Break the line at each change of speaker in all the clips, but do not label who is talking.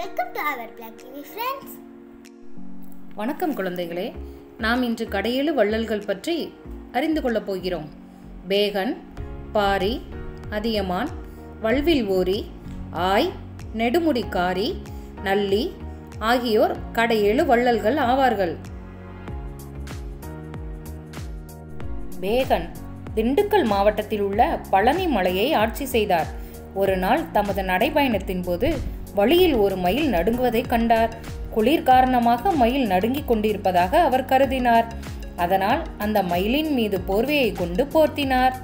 welcome to our black TV friends
வணக்கம் குழந்தைகளே நாம் இன்று கடையேழு வள்ளல்கள் பற்றி அறிந்து கொள்ளப் போகிறோம் பேகன் பாரி அதியமான் வல்வில் ஓரி ஆய் நெடுமுடிக்காரி நல்லி ஆகியோர் கடையேழு வள்ளல்கள் ஆவார்கள் பேகன் திண்டுக்கல் மாவட்டத்தில் உள்ள பழனி மலையை ஆட்சி செய்தார் ஒரு நாள் தமது நடைபயணத்தின் போது வழியில் ஒரு மயில் நடுங்குவதைக் கண்டார் குளிர் காரணமாக மயில் நடுங்கிக் கொண்டிருப்பதாக அவர் கருதினார் அதனால் அந்த மயிலின் மீது போர்வையை கொண்டு போர்த்தினார்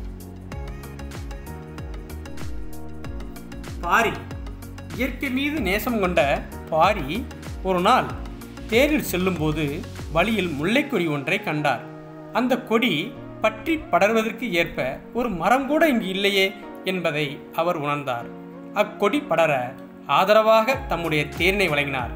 பாரி இயற்கை மீது நேசம் கொண்ட பாரி ஒரு நாள் தேரில் செல்லும்போது வழியில் முல்லைக்கொடி ஒன்றை கண்டார் அந்த கொடி பற்றி படர்வதற்கு ஏற்ப ஒரு மரம் கூட இங்கு இல்லையே என்பதை அவர் உணர்ந்தார் அக்கொடி படர ஆதரவாக தம்முடைய தேரினை வழங்கினார்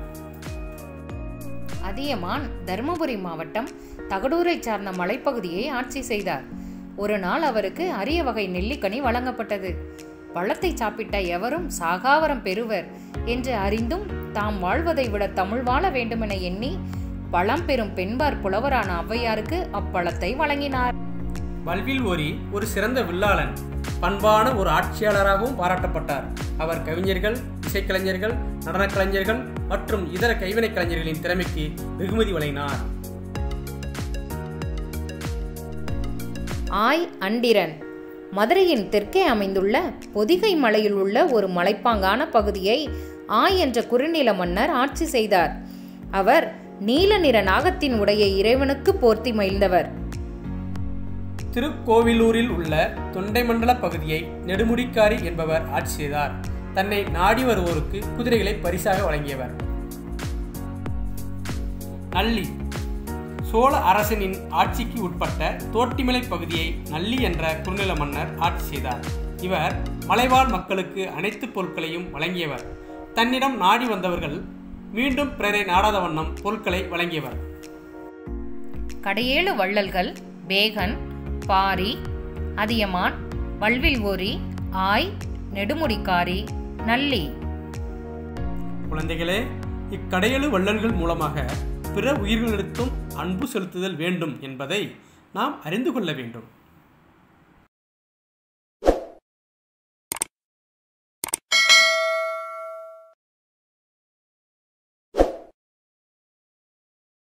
அதியமான் தருமபுரி மாவட்டம் தகடூரை சார்ந்த மலைப்பகுதியை ஆட்சி செய்தார் ஒரு நாள் அவருக்கு அரிய வகை நெல்லிக்கனி வழங்கப்பட்டது பழத்தை சாப்பிட்ட எவரும் சாகாவரம் பெறுவர் என்று அறிந்தும் தாம் வாழ்வதை விட தமிழ் வாழ வேண்டுமென எண்ணி பழம் பெறும் பெண்பார் புலவரான ஔவையாருக்கு அப்பழத்தை வழங்கினார்
வல்வில் ஓரி ஒரு சிறந்த வில்லாளன் பண்பான ஒரு ஆட்சியாளராகவும் பாராட்டப்பட்டார் அவர் கவிஞர்கள் இசைக்கலைஞர்கள் நடனக் கலைஞர்கள் மற்றும் இதர கைவினைக் கலைஞர்களின் திறமைக்கு வெகுமதி வழங்கினார்
ஆய் அண்டிரன் மதுரையின் தெற்கே அமைந்துள்ள பொதிகை மலையில் உள்ள ஒரு மலைப்பாங்கான பகுதியை ஆய் என்ற குறுநில மன்னர் ஆட்சி செய்தார் அவர் நீல நிற நாகத்தின் உடைய இறைவனுக்கு போர்த்தி மகிழ்ந்தவர்
திருக்கோவிலூரில் உள்ள தொண்டைமண்டல பகுதியை நெடுமுடிக்காரி என்பவர் ஆட்சி செய்தார் தன்னை நாடி வருவோருக்கு குதிரைகளை பரிசாக வழங்கியவர் நல்லி சோழ அரசனின் ஆட்சிக்கு உட்பட்ட தோட்டிமலை பகுதியை நல்லி என்ற குறுநில மன்னர் ஆட்சி செய்தார் இவர் மலைவாழ் மக்களுக்கு அனைத்து பொருட்களையும் வழங்கியவர் தன்னிடம் நாடி வந்தவர்கள் மீண்டும் பிறரை நாடாத வண்ணம் பொருட்களை வழங்கியவர்
கடையேழு வள்ளல்கள் பேகன் பாரி அதியமான் வல்வில் ஓரி ஆய் நெடுமுடிக்காரி நல்லி
குழந்தைகளே இக்கடையெழு வள்ளல்கள் மூலமாக பிற உயிர்களிடத்தும் அன்பு செலுத்துதல் வேண்டும் என்பதை நாம் அறிந்து கொள்ள வேண்டும்